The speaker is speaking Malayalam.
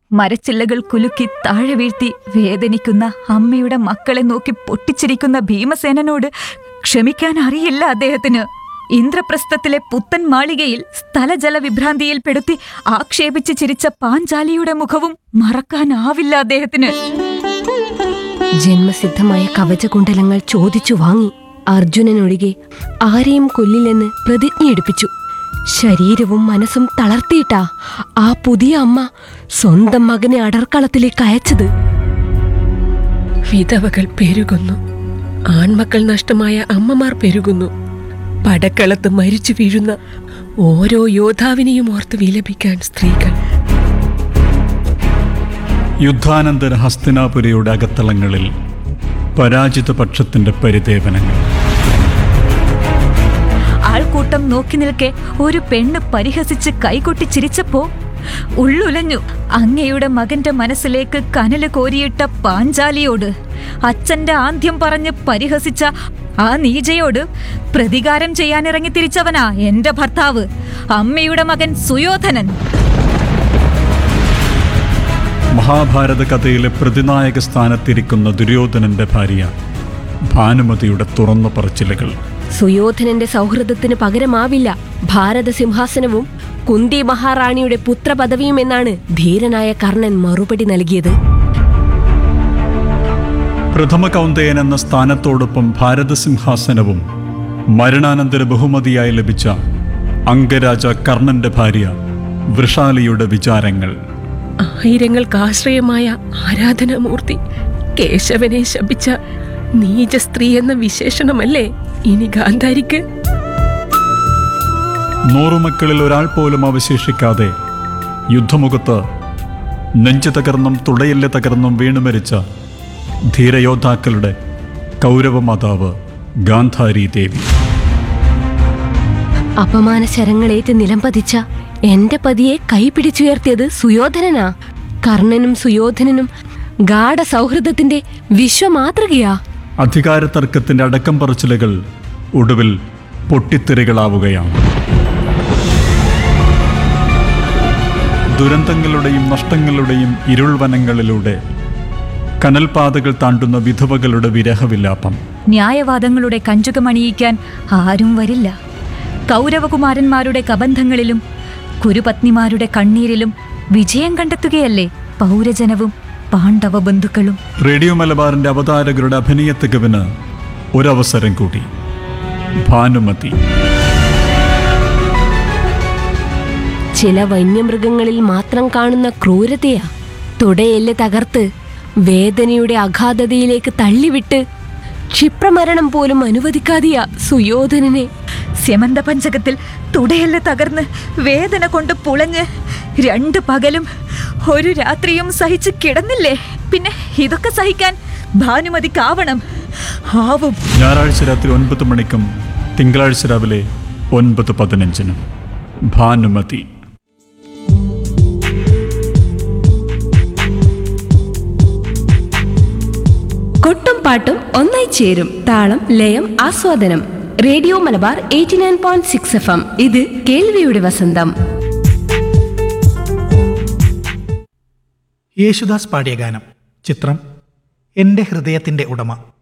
മരച്ചില്ലകൾ കുലുക്കി താഴെ വീഴ്ത്തി വേദനിക്കുന്ന അമ്മയുടെ മക്കളെ നോക്കി പൊട്ടിച്ചിരിക്കുന്ന ഭീമസേനനോട് ക്ഷമിക്കാൻ അറിയില്ല അദ്ദേഹത്തിന് ഇന്ദ്രപ്രസ്ഥത്തിലെ പുത്തൻ മാളികയിൽ സ്ഥലജല വിഭ്രാന്തിയിൽ പെടുത്തി ആക്ഷേപിച്ച് ചിരിച്ച പാഞ്ചാലിയുടെ മുഖവും മറക്കാനാവില്ല അദ്ദേഹത്തിന് ജന്മസിദ്ധമായ കവചകുണ്ടലങ്ങൾ ചോദിച്ചു വാങ്ങി അർജുനനൊഴികെ ആരെയും കൊല്ലില്ലെന്ന് പ്രതിജ്ഞയെടുപ്പിച്ചു ശരീരവും മനസ്സും തളർത്തിയിട്ടാ ആ പുതിയ അമ്മ സ്വന്തം മകനെ അടർക്കളത്തിലേക്ക് അയച്ചത് വിധവകൾ പെരുകുന്നു ആൺമക്കൾ നഷ്ടമായ അമ്മമാർ പെരുകുന്നു പടക്കളത്ത് മരിച്ചു വീഴുന്ന ഓരോ യോദ്ധാവിനെയും ഓർത്ത് വിലപിക്കാൻ സ്ത്രീകൾ യുദ്ധാനന്തര ഹസ്തിനാപുരയുടെ അകത്തളങ്ങളിൽ പരാജിത പക്ഷത്തിന്റെ പരിദേവനങ്ങൾ ആൾക്കൂട്ടം നോക്കി നിൽക്കെ ഒരു പെണ്ണ് പരിഹസിച്ച് കൈകൊട്ടി ചിരിച്ചപ്പോ ഉള്ളുലഞ്ഞു അങ്ങയുടെ മകന്റെ മനസ്സിലേക്ക് കനല് കോരിയിട്ട പാഞ്ചാലിയോട് അച്ഛന്റെ ആന്ധ്യം പറഞ്ഞ് പരിഹസിച്ച ആ നീജയോട് പ്രതികാരം ചെയ്യാനിറങ്ങി തിരിച്ചവനാ എന്റെ ഭർത്താവ് അമ്മയുടെ മകൻ സുയോധനൻ മഹാഭാരത കഥയിലെ പ്രതിനായക സ്ഥാനത്തിരിക്കുന്ന ദുര്യോധനന്റെ ഭാര്യ ഭാനുമതിയുടെ തുറന്നു പറച്ചിലുകൾ സുയോധനന്റെ സൗഹൃദത്തിന് പകരമാവില്ല ഭാരത സിംഹാസനവും കുന്തി മഹാറാണിയുടെ പുത്രപദവിയും എന്നാണ് ധീരനായ കർണൻ മറുപടി നൽകിയത് പ്രഥമ കൗന്ദയൻ എന്ന സ്ഥാനത്തോടൊപ്പം ഭാരതസിംഹാസനവും മരണാനന്തര ബഹുമതിയായി ലഭിച്ച അംഗരാജ കർണന്റെ ഭാര്യ വൃഷാലിയുടെ വിചാരങ്ങൾ ആയിരങ്ങൾക്ക് ആശ്രയമായ ആരാധനാമൂർത്തി കേശവനെ ശപിച്ച നീച സ്ത്രീ എന്ന വിശേഷണമല്ലേ ഇനി ഗാന്ധാരിക്ക് നൂറു മക്കളിൽ ഒരാൾ പോലും അവശേഷിക്കാതെ യുദ്ധമുഖത്ത് നെഞ്ചു തകർന്നും തുടയില്ല തകർന്നും വീണുമരിച്ച ധീരയോദ്ധാക്കളുടെ കൗരവമാതാവ് ഗാന്ധാരി ദേവി അപമാന ശരങ്ങളേറ്റ് നിലംപതിച്ച എന്റെ പതിയെ കൈപിടിച്ചുയർത്തിയത് സുയോധനനാ കർണനും സുയോധനനും ഗാഢ സൗഹൃദത്തിന്റെ വിശ്വമാതൃകയാ അധികാര തർക്കത്തിന്റെ അടക്കം പറച്ചിലുകൾ ഒടുവിൽ പൊട്ടിത്തെറികളാവുകയാണ് ദുരന്തങ്ങളുടെയും നഷ്ടങ്ങളുടെയും ഇരുൾവനങ്ങളിലൂടെ കനൽപാതകൾ താണ്ടുന്ന വിധവകളുടെ വിരഹവിലാപം ന്യായവാദങ്ങളുടെ കഞ്ചുകമണിയിക്കാൻ ആരും വരില്ല കൗരവകുമാരന്മാരുടെ കബന്ധങ്ങളിലും കുരുപത്നിമാരുടെ കണ്ണീരിലും വിജയം കണ്ടെത്തുകയല്ലേ പൗരജനവും പാണ്ഡവ ബന്ധുക്കളും റേഡിയോ മലബാറിന്റെ അവതാരകരുടെ അഭിനയ തികവിന് ഒരവസരം കൂടി ഭാനുമതി ചില വന്യമൃഗങ്ങളിൽ മാത്രം കാണുന്ന ക്രൂരതയാ തുടയെല്ല് തകർത്ത് വേദനയുടെ അഗാധതയിലേക്ക് തള്ളിവിട്ട് ക്ഷിപ്രമരണം പോലും അനുവദിക്കാതെയാ സുയോധനനെ സ്യമന്ത പഞ്ചകത്തിൽ തുടയല്ല തകർന്ന് വേദന കൊണ്ട് പുളഞ്ഞ് രണ്ട് പകലും ഒരു രാത്രിയും സഹിച്ച് കിടന്നില്ലേ പിന്നെ ഇതൊക്കെ സഹിക്കാൻ ഭാനുമതിക്കാവണം ആവും ഞായറാഴ്ച രാത്രി ഒൻപത് മണിക്കും തിങ്കളാഴ്ച രാവിലെ ഒൻപത് പതിനഞ്ചിനും ഭാനുമതി കൊട്ടും പാട്ടും ഒന്നായി ചേരും താളം ലയം ആസ്വാദനം radio Malabar eighty nine point six F M ഇത് കേൾവിയുടെ വസന്തം യേശുദാസ് പാടിയ ഗാനം ചിത്രം എൻ്റെ ഹൃദയത്തിൻ്റെ ഉടമ